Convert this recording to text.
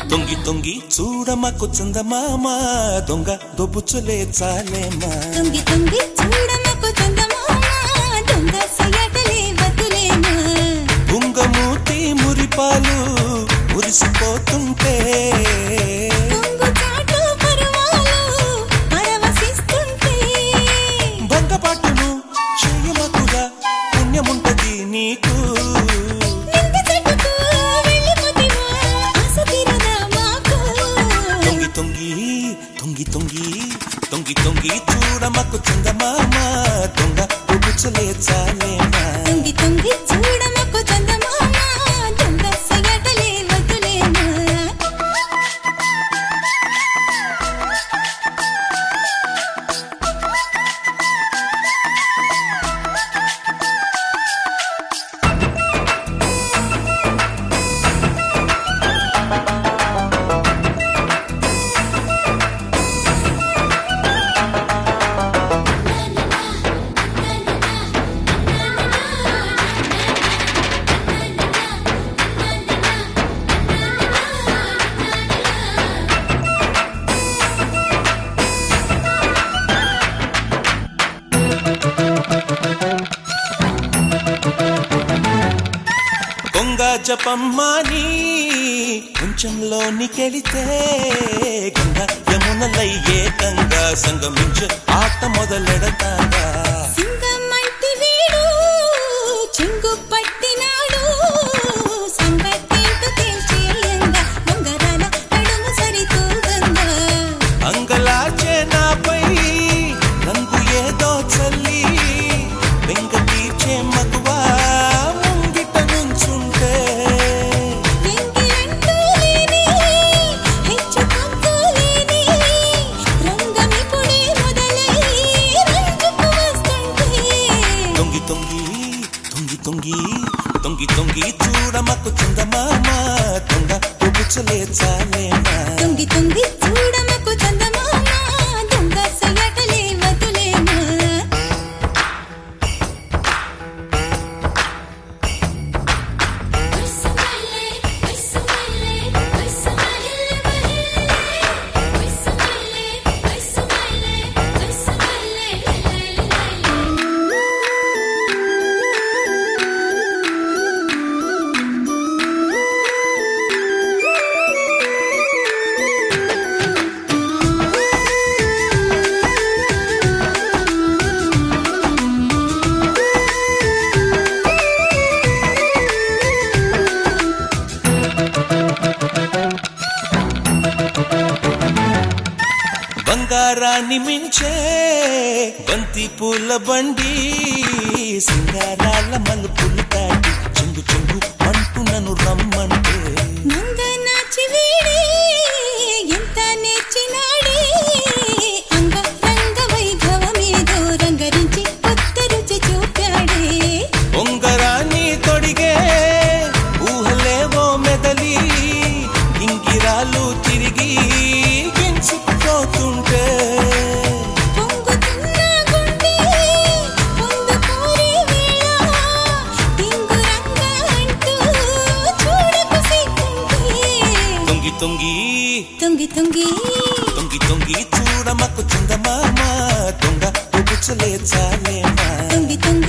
తొంగి తొంగి చూడమకు చందమామ దొంగ దొబ్బుచులే చాలేమా తొంగి తొంగి చూడమకు చందమామ దొంగ సయటలే వద్దులేమా గుంగమూతి మురిపాలు మురిసిపోతుంటే కొంగు చాటు పరవాలు పరవశిస్తుంటే బంగపాటును చెయ్యమకుగా పుణ్యముంటది నీకు నింగి చెట్టుకు వెళ్ళిపోతివా ఆశ తీరదా మాకు తొంగి తొంగి తొంగి తొంగి తొంగి తొంగి చూడమకు చందమామ దొంగ దొబ్బుచులే చాలేమా తొంగి తొంగి చూడమకు చందమామ దొంగ సయటలే వద్దులేమా దొంగ జపమ్మాని కొంచెంలోనికెళితే గంగ యమునలై ఏకంగా సంగమించు ఆట మొదలెడతాగా సింగమంటి వీడు చెంగు పట్టినాడు సంబట్టేంటో తేల్చేయంగా ఉంగరాల నడుము సరితూగంగా అంగలాచే నాపై రంగు ఏదో చల్లి బెంగ తీర్చే మగువా ముంగిట నుంచుంటే ఎంగిలంటూ లేని హెచ్చు తగ్గు లేని రంగమిప్పుడే మొదలై రంగుకు వస్తుంటే తొంగి తొంగి తొంగి తొంగి తొంగి తొంగి చూడమకు చందమామ దొంగ పొగుచలే చాలేమా తొంగి తొంగి చూడమకు చందమామ దొంగ సయటలే వదులేమా బంగారాన్ని మించే బంతి పూల బండి సింగారాల మలుపులు దాటి చెంగు చెంగు అంటూ నన్ను రమ్మంటే మంగ నాచి వీడే ఎంత నేర్చినాడే అంగ రంగ వైభవమేదో రంగరించి కొత్త రుచి చూపాడే ఉంగరాన్ని తొడిగే ఊహలేవో మెదలి ఇంగిరాలు తిరిగి గించుకుపోతుంటే పొంగుతున్న గుండె పొందుకోరే వేళ టింగురంగ అంటూ చూడకు సిగ్గుంటే తొంగి తొంగి తొంగి తొంగి తొంగి తొంగి చూడమకు చందమామ దొంగ పొగుచలే చాలేమా తొంగి తొంగి